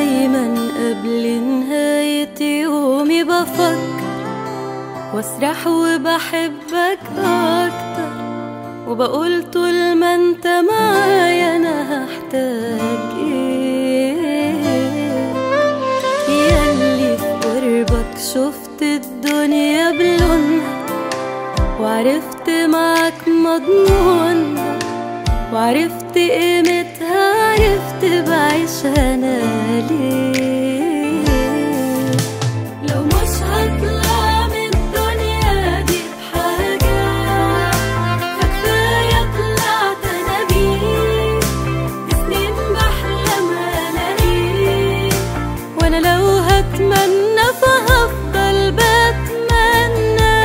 دايما قبل نهاية يومي بفكر واسرح وبحبك اكتر وبقول طول ما انت معايا انا هحتاج ايه ياللي في قربك شفت الدنيا بلونها وعرفت معاك مضمونها وعرفت قيمتها عرفت بعيش انا ليه لو مش هطلع من الدنيا دي بحاجة فكفاية طلعت انا بيه سنين بحلم الاقيه وانا لو هتمنى فهفضل بتمنى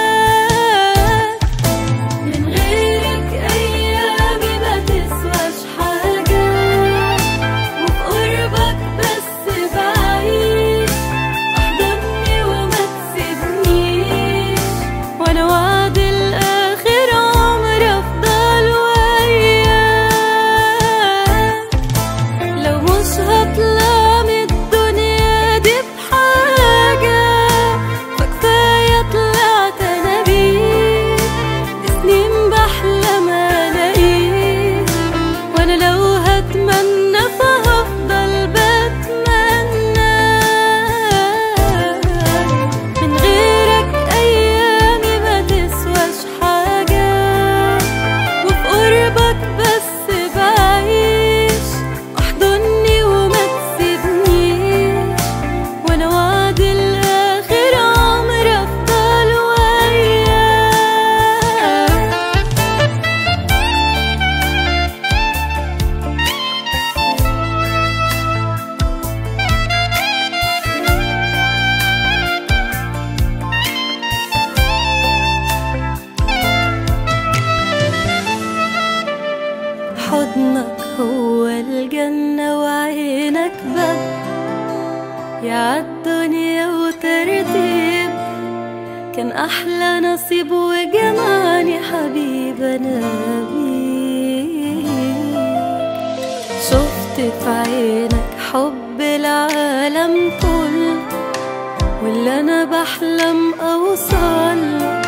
من غيرك ايامي ما تسواش حاجة وفي قربك بس بعيش احضني وما تسيبنيش وانا وعد الاخر عمري افضل وياك لو مش هطلع من الدنيا دي بحاجة فكفاية طلعت أنا بيه سنين بحلم ألاقيه وأنا لو هتمنى فهفضل بتمنى من غيرك أيامي ما تسواش حاجة وفي قربك بس بعيش احضني وما تسيبنيش وانا وعد الاخر عمري افضل وياك حضنك هو الجنة وعينك باب يا عالدنيا وترتيب كان أحلى نصيب وجمعني حبيب أنا بيك شفت في عينك حب العالم كله واللي أنا بحلم أوصل